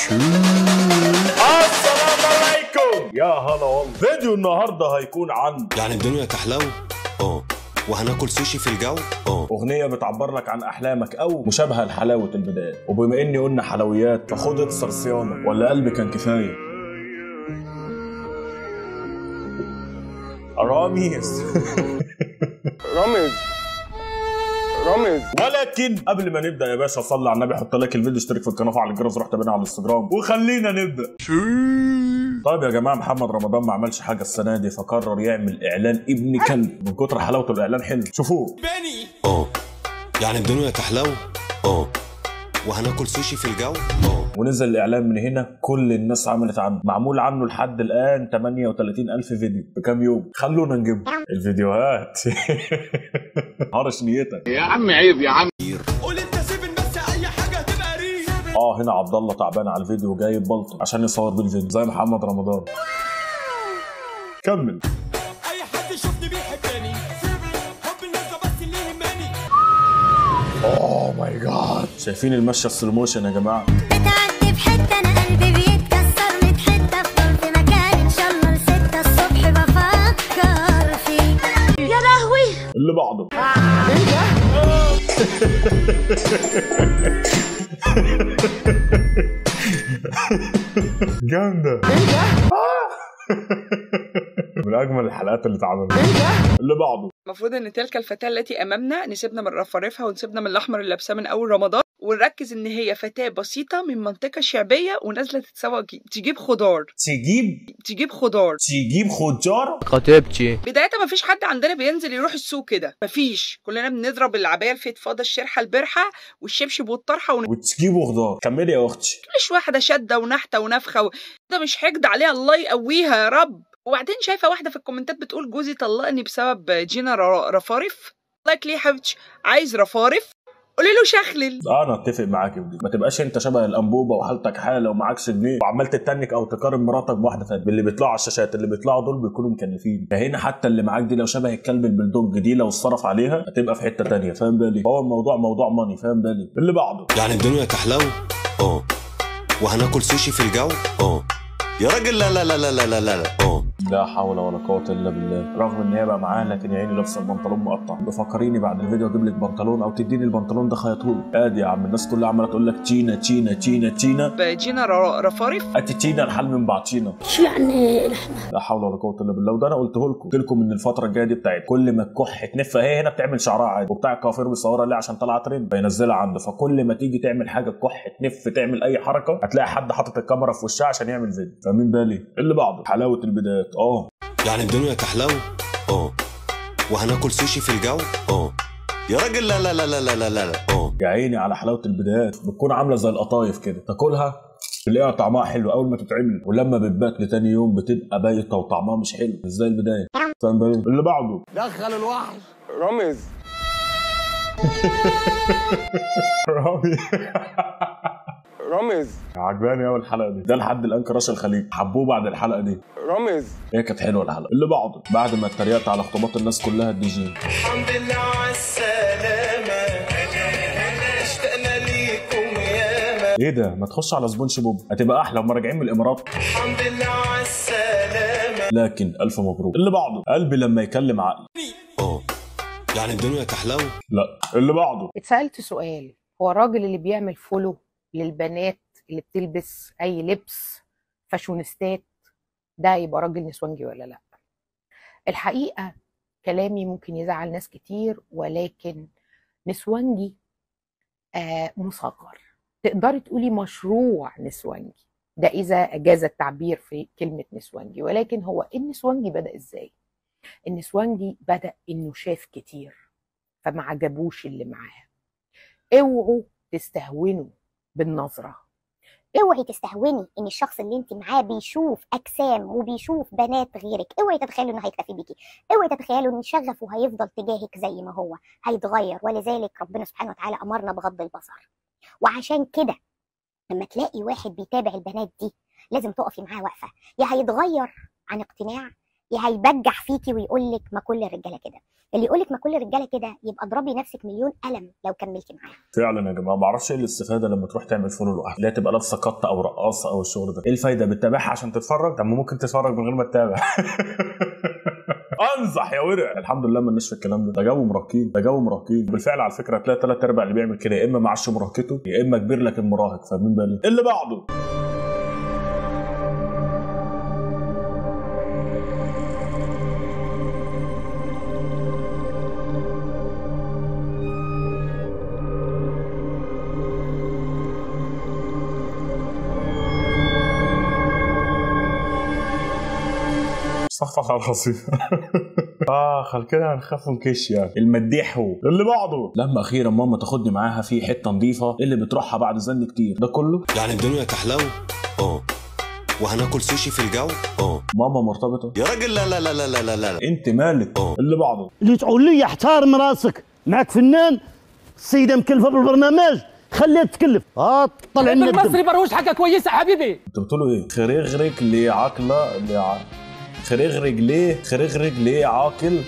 السلام عليكم يا هلا والله فيديو النهارده هيكون عن يعني الدنيا تحلو اه وهناكل سوشي في الجو اه اغنيه بتعبر لك عن احلامك او مشابهه لحلاوه البدايات وبما اني قلنا حلويات فخد اكسر صيامك ولا قلبي كان كفايه راميس رامز رامز ولكن قبل ما نبدا يا باشا صلي على النبي حط لك الفيديو اشترك في القناه وفعل الجرس روح تابعنا على الانستجرام وخلينا نبدا طيب يا جماعه محمد رمضان ما عملش حاجه السنه دي فقرر يعمل اعلان ابن كلب من كتر حلاوته الاعلان حلو شوفوه اه يعني الدنيا تحلو اه وهناكل سوشي في الجو اه ونزل الاعلان من هنا كل الناس عملت عنه معمول عنه لحد الان 38 الف فيديو في كام يوم خلونا نجيب الفيديوهات هرش نيتك يا عم عيب يا عم قول انت سيب بس اي حاجه هتبقى ريح اه هنا عبد الله تعبان على الفيديو جايب بلطو عشان يصور بيه الفيديو زي محمد رمضان كمل اي حد يشوفني بيحبني حب الناس ده بس اللي يهمني اوه ماي جاد شايفين المشي السلو موشن يا جماعه بتعدي في حتة أنا قلبي بيتكسر من حتة أفضل في مكان إن شاء الله لستة الصبح بفكر فيك يا لهوي اللي بعده جامدة من أجمل الحلقات اللي اتعملت اللي بعده المفروض ان تلك الفتاة التي امامنا نسيبنا من رفرفها ونسيبنا من الاحمر اللي لابساه من اول رمضان ونركز ان هي فتاة بسيطة من منطقة شعبية ونازلة تتسوق تجيب خضار تجيب تجيب خضار تجيب خضار بداية ما فيش حد عندنا بينزل يروح السوق كده مفيش كلنا بنضرب العباية الفضفاضة الشرحة البرحة والشبشب والطرحة وتجيبوا خضار كملي يا أختي ونفلش واحدة شدة ونحتة ونفخة و... ده مش حقد عليها الله يقويها يا رب وبعدين شايفة واحدة في الكومنتات بتقول جوزي طلقني بسبب جينا ر- رفارف لايك ليه يا حبيبتي عايز رفارف قولي له شخلل انا اتفق معاك في دي ما تبقاش انت شبه الانبوبه وحالتك حاله ومعكش جنيه وعمال تتنك او تقارن مراتك بواحده ثانيه باللي بيطلعوا على الشاشات اللي بيطلعوا دول بيكونوا مكلفين فهنا حتى اللي معاك دي لو شبه الكلب البلدوج دي لو اتصرف عليها هتبقى في حته تانية فاهم بالي هو الموضوع موضوع ماني فاهم بالي اللي بعده يعني الدنيا تحلو اه وهناكل سوشي في الجو اه يا راجل لا لا لا لا لا لا لا لا اه لا حول ولا قوه الا بالله رغم ان هي بقى معاها لكن يا عيني لابسه البنطلون مقطع بفكريني بعد الفيديو اجيب لك بنطلون او تديني البنطلون ده خيطهولي ادي يا عم الناس كلها عماله تقول لك تشينا تشينا تشينا تشينا جينا ر- رفارف اتي تشينا الحل من بعضينا شو يعني لا حول ولا قوه الا بالله وده انا قلته لكم قلت لكم ان الفتره الجايه دي بتاعت كل ما الكح تنف هي هنا بتعمل شعرها عادي وبتاع الكوافير بيصورها ليه عشان طلع ترند فينزلها عنده فكل ما تيجي تعمل حاجه الكح تنف تعمل اي حركه هتلاقي حد حاطط الكاميرا في وشها عشان يعمل فيديو فاهمين بالي اللي بعده حلاوه البدايات اه يعني الدنيا تحلو اه وهناكل سوشي في الجو اه يا راجل لا لا لا لا لا لا لا لا اه يا عيني على حلاوه البدايات بتكون عامله زي القطايف كده تاكلها تلاقيها طعمها حلو اول ما تتعمل ولما بتبات لتاني يوم بتبقى بايته وطعمها مش حلو مش زي البدايه فاهم بالي اللي بعده دخل الوحش رامز رامي رامز عجباني قوي الحلقه دي ده لحد الان كراش الخليج حبوه بعد الحلقه دي رامز هي كانت حلوه الحلقه اللي بعده بعد ما اتريقت على خطوبات الناس كلها الدي جي الحمد لله على السلامه اشتقنا ليكم ياما ايه ده ما تخش على سبونج بوب هتبقى احلى هم راجعين من الامارات الحمد لله على السلامه لكن الف مبروك اللي بعده قلبي لما يكلم عقلي اه يعني الدنيا تحلو لا اللي بعده اتسألت سؤال هو الراجل اللي بيعمل فولو للبنات اللي بتلبس أي لبس فاشونستات ده يبقى راجل نسوانجي ولا لأ الحقيقة كلامي ممكن يزعل ناس كتير ولكن نسوانجي آه مصغر تقدري تقولي مشروع نسوانجي ده إذا أجاز التعبير في كلمة نسوانجي ولكن هو النسوانجي بدأ إزاي؟ النسوانجي بدأ إنه شاف كتير فما عجبوش اللي معاه اوعوا تستهونوا بالنظرة اوعي تستهوني ان الشخص اللي انت معاه بيشوف اجسام وبيشوف بنات غيرك اوعي تتخيلوا انه هيكتفي بيكي اوعي تتخيلوا ان شغفه هيفضل تجاهك زي ما هو هيتغير ولذلك ربنا سبحانه وتعالى امرنا بغض البصر وعشان كده لما تلاقي واحد بيتابع البنات دي لازم تقفي معاه واقفه يا هيتغير عن اقتناع يا هيبجح فيكي ويقول لك ما كل الرجاله كده اللي يقول لك ما كل الرجاله كده يبقى اضربي نفسك مليون قلم لو كملتي معاه فعلا يا جماعه ما اعرفش ايه الاستفاده لما تروح تعمل فولو لوحدها اللي هي تبقى لابسه قطه او رقاصه او الشغل ده ايه الفايده بتتابعها عشان تتفرج طب ما ممكن تتفرج من غير ما تتابع انزح يا ورع الحمد لله ما في الكلام ده ده جو مراهقين ده جو مراهقين بالفعل على فكره هتلاقي ثلاث ارباع اللي بيعمل كده يا اما معاش مراهقته يا اما كبير لكن مراهق فاهمين بالي اللي بعده استغفر الله العظيم اه كده هنخاف ونكش يعني المديح هو اللي بعده لما اخيرا ماما تاخدني معاها في حته نظيفه اللي بتروحها بعد زن كتير ده كله يعني الدنيا تحلو اه وهناكل سوشي في الجو اه ماما مرتبطه يا راجل لا لا لا لا لا لا, لا. انت مالك اه. اللي بعده اللي تقول لي احترم راسك معك فنان السيده مكلفه بالبرنامج خليها تتكلف اه طلع لنا الدم المصري بروش حاجه كويسه حبيبي انتوا بتقولوا ايه خريغرك ليه عاقله ليه ع... خريغرك ليه خريغرك ليه عاقل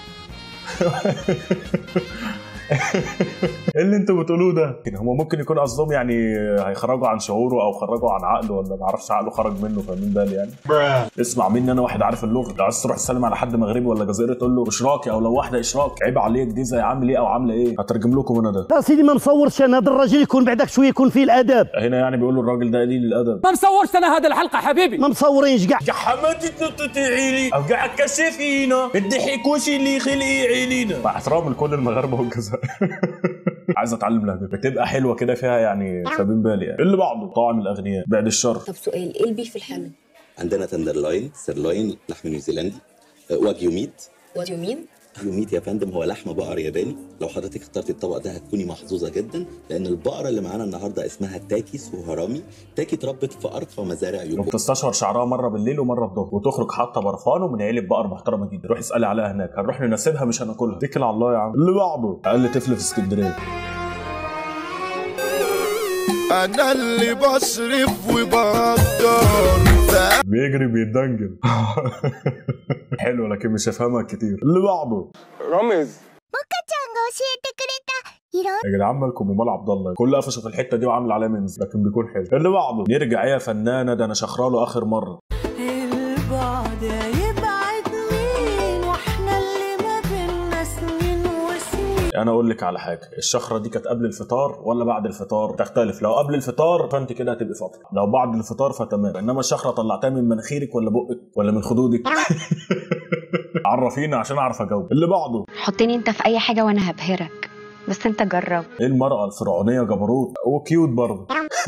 ايه اللي انتوا بتقولوه ده؟ هم ممكن يكون قصدهم يعني هيخرجوا عن شعوره او خرجوا عن عقله ولا ما اعرفش عقله خرج منه فاهمين بالي يعني اسمع مني انا واحد عارف اللغه لو عايز تروح تسلم على حد مغربي ولا جزائري تقول له اشراكي او لو واحده اشراك عيب عليك دي زي عامل ايه او عامله ايه هترجم لكم انا ده يا سيدي ما مصورش انا هذا الراجل يكون بعدك شويه يكون فيه الاداب هنا يعني بيقولوا الراجل ده قليل الادب ما مصورش انا هذا الحلقه حبيبي ما مصورينش كاع يا حماتي تتعيلي او قاعد كشفينا الضحك وش اللي خلقي عيلينا مع احترام لكل المغاربه والجزائر عايز اتعلم لهجه بتبقى حلوه كده فيها يعني سابين بالي يعني اللي بعده طعم الاغنياء بعد الشر طب سؤال ايه البيف الحامل؟ عندنا تندرلاين سيرلاين لحم نيوزيلندي آه، واجيو ميت وات يو مين؟ واجيو ميت يا فندم هو لحم بقر ياباني لو حضرتك اخترتي الطبق ده هتكوني محظوظه جدا لان البقره اللي معانا النهارده اسمها تاكي سوهرامي تاكي اتربت في ارقى مزارع يوكو وبتستشعر شعرها مره بالليل ومره الظهر وتخرج حاطه برفان ومن عيله بقر محترمه جدا روح اسالي عليها هناك هنروح نناسبها مش هناكلها اتكل على الله يا عم اللي بعده اقل طفل في اسكندريه انا اللي بصرف وبقدر بيجري بيتدنجل حلو لكن مش هفهمها كتير اللي بعده رامز ちゃんが教えてくれたいろん يا جدعان مالكم ومال عبد الله كل قفشه في الحته دي وعامل عليها ميمز لكن بيكون حلو اللي بعده يرجع يا فنانه ده انا شخراله اخر مره البعد يبعد مين واحنا اللي ما بينا سنين وسنين انا اقول لك على حاجه الشخره دي كانت قبل الفطار ولا بعد الفطار تختلف لو قبل الفطار فانت كده هتبقي فاطره لو بعد الفطار فتمام انما الشخره طلعتها من مناخيرك ولا بقك ولا من خدودك عرفينا عشان اعرف اجاوب اللي بعده حطني انت في اي حاجه وانا هبهرك بس انت جرب ايه المرأة الفرعونية جبروت وكيوت برضه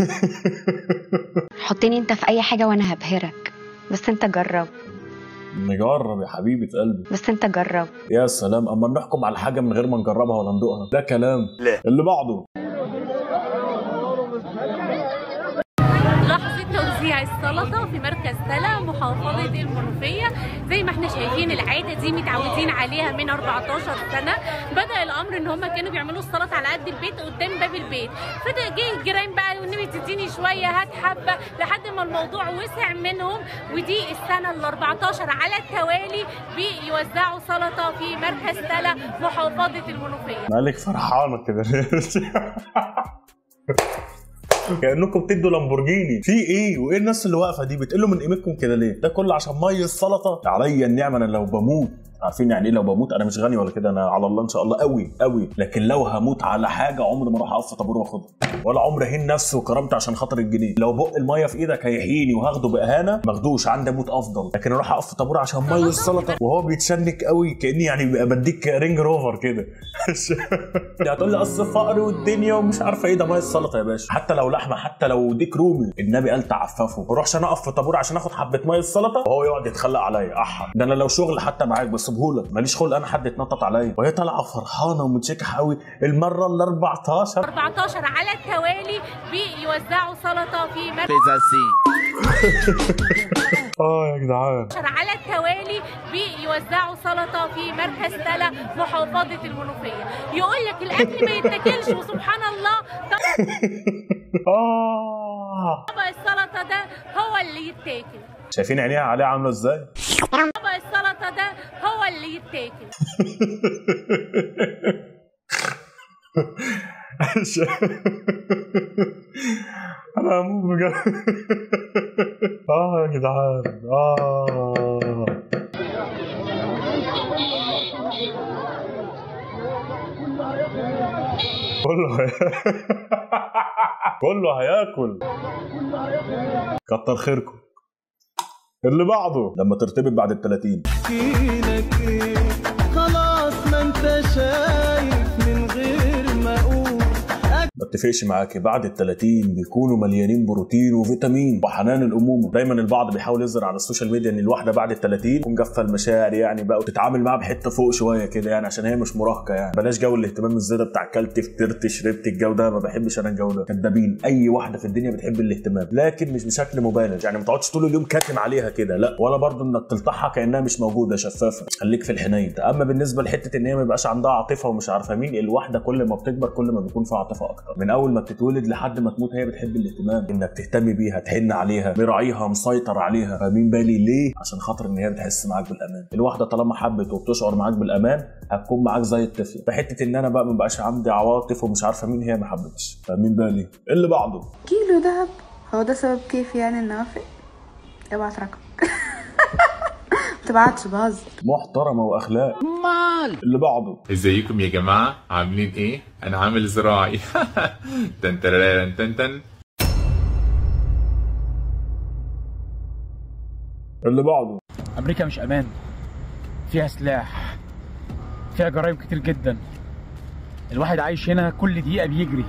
حطني انت في اي حاجه وانا هبهرك بس انت جرب نجرب يا حبيبة قلبي بس انت جرب يا سلام اما نحكم على حاجة من غير ما نجربها ولا ندوقها ده كلام لا. اللي بعده لحظة توزيع السلطة في مركز تلا محافظة المنوفية زي ما احنا شايفين العادة دي متعودين عليها من 14 سنة بدأ الأمر إن هم كانوا بيعملوا السلطة على قد البيت قدام باب البيت فده جه الجيران بقى والنبي تديني شوية هات حبة لحد ما الموضوع وسع منهم ودي السنة ال 14 على التوالي بيوزعوا سلطة في مركز تلا محافظة المنوفية مالك فرحانة كده كانكم بتدوا لامبورجيني في ايه وايه الناس اللي واقفه دي بتقلوا من قيمتكم كده ليه ده كله عشان ميه السلطه عليا النعمه انا لو بموت عارفين يعني ايه لو بموت انا مش غني ولا كده انا على الله ان شاء الله قوي قوي لكن لو هموت على حاجه عمري ما اروح اقف في طابور واخدها ولا عمري اهين نفسي وكرامتي عشان خاطر الجنيه لو بق الميه في ايدك هيحييني وهاخده باهانه ماخدوش عندي اموت افضل لكن اروح اقف في طابور عشان ميه السلطه وهو بيتشنك قوي كاني يعني بقى بديك رينج روفر كده هتقول لي اصل فقر والدنيا ومش عارفه ايه ده ميه السلطه يا باشا حتى لو لحمه حتى لو ديك رومي النبي قال تعففوا ما اروحش انا اقف في طابور عشان اخد حبه ميه السلطه وهو يقعد يتخلق عليا احا ده انا لو شغل حتى معاك بسيبهولك ماليش خلق انا حد يتنطط عليا وهي طالعه فرحانه ومتشكح قوي المره ال 14 14 على التوالي بيوزعوا سلطة في مركز اه يا جدعان على التوالي بيوزعوا سلطة في مركز تلا محافظة المنوفية يقول لك الأكل ما يتاكلش وسبحان الله اه طبق السلطة ده هو اللي يتاكل شايفين عينيها عليها عامله ازاي طبق السلطة هو اللي يتاكل انا هموت بجد اه يا جدعان اه كله هي... كله هياكل كتر خيركم اللي بعده لما ترتبط بعد ال 30 احكيلك ايه خلاص ما انت شايف من غير ما اقول ما اتفقش معاكي بعد ال 30 بيكونوا مليانين بروتين وفيتامين وحنان الامومه دايما البعض بيحاول يظهر على السوشيال ميديا ان الواحده بعد ال 30 تكون جافه المشاعر يعني بقى وتتعامل معاها بحته فوق شويه كده يعني عشان هي مش مراهقه يعني بلاش جو الاهتمام الزياده بتاع كلت فطرت شربت الجو ده ما بحبش انا الجو ده كدابين اي واحده في الدنيا بتحب الاهتمام لكن مش بشكل مبالغ يعني ما تقعدش طول اليوم كاتم عليها كده لا ولا برضه انك تلطحها كانها مش موجوده شفافه خليك في الحنين اما بالنسبه لحته ان هي ما يبقاش عندها عاطفه ومش عارفه مين الواحده كل ما بتكبر كل ما بيكون فيها عاطفه اكتر من اول ما بتتولد لحد ما تموت هي بتحب الاهتمام انك تهتمي بيها تحن عليها مراعيها مسيطر عليها فاهمين بالي ليه عشان خاطر ان هي بتحس معاك بالامان الواحده طالما حبت وبتشعر معاك بالامان هتكون معاك زي الطفل فحته ان انا بقى ما بقاش عندي عواطف ومش عارفه مين هي ما حبتش فاهمين بالي اللي بعده كيلو دهب هو ده سبب كيف يعني اني اوافق ابعت رقم متبعتش بهزر محترمه واخلاق مال اللي بعده ازيكم يا جماعة عاملين ايه؟ انا عامل زراعي تن ترارارن تن تن اللي بعده امريكا مش امان فيها سلاح فيها جرائم كتير جدا الواحد عايش هنا كل دقيقه بيجري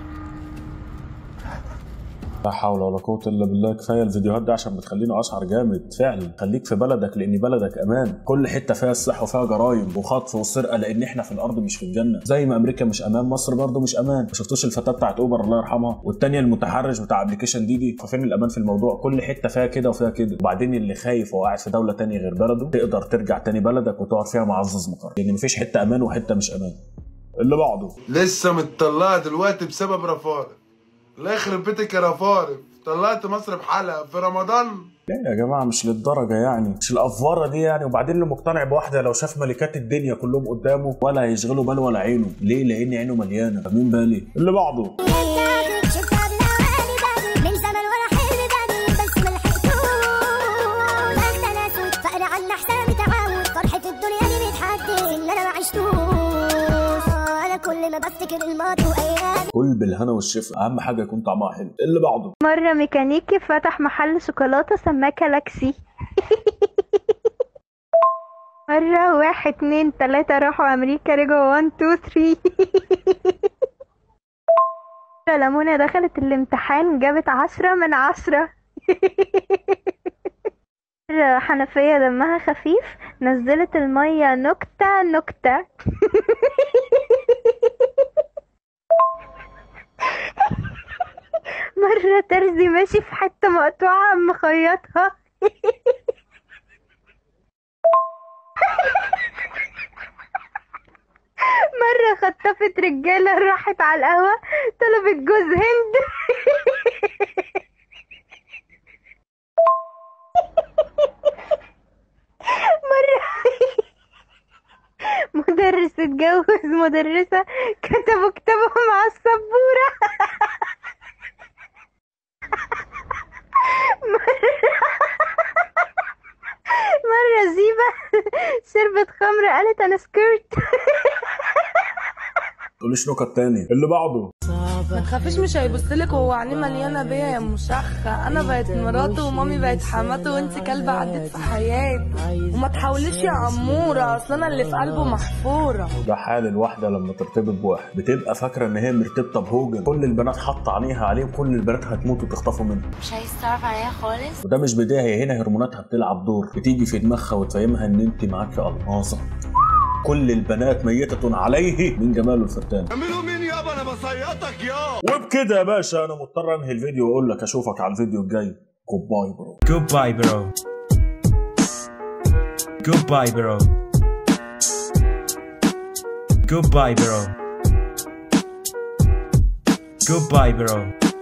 لا حول ولا قوة إلا بالله كفاية الفيديوهات دي عشان بتخليني أشعر جامد فعلا خليك في بلدك لأن بلدك أمان كل حتة فيها السلاح وفيها جرايم وخطف وسرقة لأن إحنا في الأرض مش في الجنة زي ما أمريكا مش أمان مصر برضه مش أمان ما شفتوش الفتاة بتاعت أوبر الله يرحمها والتانية المتحرش بتاع أبلكيشن دي دي ففين الأمان في الموضوع كل حتة فيها كده وفيها كده وبعدين اللي خايف وهو قاعد في دولة تانية غير بلده تقدر ترجع تاني بلدك وتقعد فيها معزز مقرر لأن مفيش حتة أمان وحتة مش أمان اللي بعده لسه متطلعه دلوقتي بسبب رفارف الله يخرب بيتك يا رفارف طلعت مصر بحلقه في رمضان لا يا جماعه مش للدرجه يعني مش الافوره دي يعني وبعدين اللي مقتنع بواحده لو شاف ملكات الدنيا كلهم قدامه ولا هيشغلوا باله ولا عينه ليه لان عينه مليانه فاهمين بالي اللي بعده من زمن ورا حلم بعدين بس ما لحقتوش اختلفوا فانا عنا حسابي تعاود فرحة الدنيا دي بتحدد ان انا ما عشتوش انا كل ما بفتكر الماضي وايام كل بالهنا والشفا اهم حاجه يكون طعمها حلو اللي بعده مرة ميكانيكي فتح محل شوكولاتة سماه جالاكسي مرة واحد اتنين تلاتة راحوا أمريكا رجعوا وان تو ثري مرة لمونة دخلت الامتحان جابت عشرة من عشرة مرة حنفية دمها خفيف نزلت المية نكتة نكتة مرة ترزي ماشي في حتة مقطوعة قام مخيطها مرة خطفت رجالة راحت على القهوة طلبت جوز هند مرة مدرس اتجوز مدرسة كتبوا كتابهم على السبورة مرة زيبة شربت خمرة قالت أنا سكرت تقوليش نكت تاني اللي بعده ما تخافيش مش هيبصلك وهو عينيه مليانه بيا يا مشخه انا بقت مراته ومامي بقت حماته وانت كلبه عدت في حياتي وما تحاوليش يا عموره اصل انا اللي في قلبه محفوره ده حال الواحده لما ترتبط بواحد بتبقى فاكره ان هي مرتبطه بهوجن كل البنات حاطه عينيها عليه وكل البنات هتموت وتخطفوا منه مش عايز تعرف عليها خالص وده مش بدايه هي هنا هرموناتها بتلعب دور بتيجي في دماغها وتفهمها ان انت معاكي الماظه كل البنات ميتة عليه من جماله الفتان اعملوا مين يابا انا بصيطك يا وبكده يا باشا انا مضطر انهي الفيديو واقول لك اشوفك على الفيديو الجاي جود باي برو Goodbye, bro. Goodbye, bro. Goodbye, bro. Goodbye, bro.